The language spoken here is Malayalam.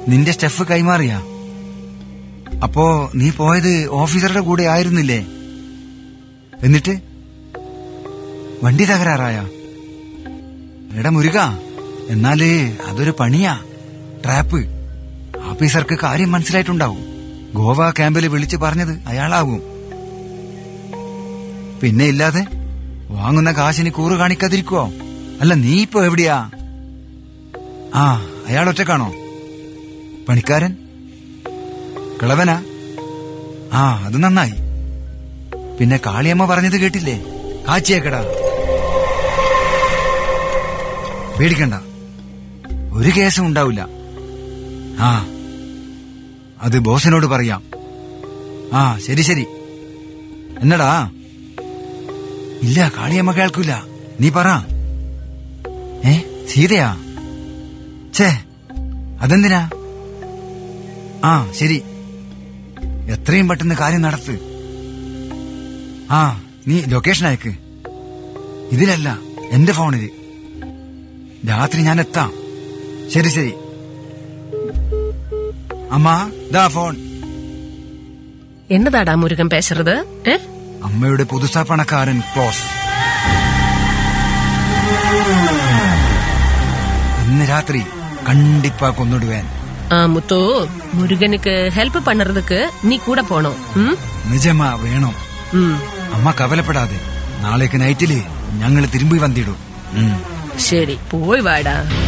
നിന്റെ സ്റ്റെഫ് കൈമാറിയാ അപ്പോ നീ പോയത് ഓഫീസറുടെ കൂടെ ആയിരുന്നില്ലേ എന്നിട്ട് വണ്ടി തകരാറായ എടാ മുരുക എന്നാല് അതൊരു പണിയാ ട്രാപ്പ് ഓഫീസർക്ക് കാര്യം മനസ്സിലായിട്ടുണ്ടാവും ഗോവ ക്യാമ്പിൽ വിളിച്ചു പറഞ്ഞത് അയാളാവും പിന്നെ ഇല്ലാതെ വാങ്ങുന്ന കാശിന് കൂറ് കാണിക്കാതിരിക്കുവോ അല്ല നീ ഇപ്പൊ എവിടെയാ ആ അയാൾ ഒറ്റക്കാണോ പണിക്കാരൻ കിളവനാ ആ അത് നന്നായി പിന്നെ കാളിയമ്മ പറഞ്ഞത് കേട്ടില്ലേ കാച്ചിയേക്കടാ പേടിക്കണ്ട ഒരു കേസും ഉണ്ടാവില്ല ആ അത് ബോസിനോട് പറയാം ആ ശരി ശരി എന്നടാ ഇല്ല കാളിയമ്മ കേൾക്കൂല നീ പറ ഏ സീതയാ ഛേ അതെന്തിനാ ആ ശരി എത്രയും പെട്ടെന്ന് കാര്യം നടത്ത് ആ നീ ലൊക്കേഷൻ അയക്ക് ഇതിലല്ല എന്റെ ഫോണില് രാത്രി ഞാൻ എത്താം ശരി ശരി അമ്മ ദാ ഫോൺ എന്നതാടാ മുരുകൻ പേசுறது ഏ അമ്മയുടെ പുതുസാ പണക്കാരൻ ക്ലോസ് ഇന്ന് രാത്രി കണ്ടിപ്പാ കൊന്നിടുവേൻ ആ മുത്തു മുരുകനുக்கு ഹെൽപ്പ് പണ്ണறதுக்கு നീ കൂടെ പോണോ ഉം? നിജമാ വേണം ഉം. അമ്മ കവലപ്പെടാതെ നാളേക്ക് നൈറ്റില് ഞങ്ങള് തിരുമ്പി വന്നിടും ഉം. ശരി പോയി വാടാ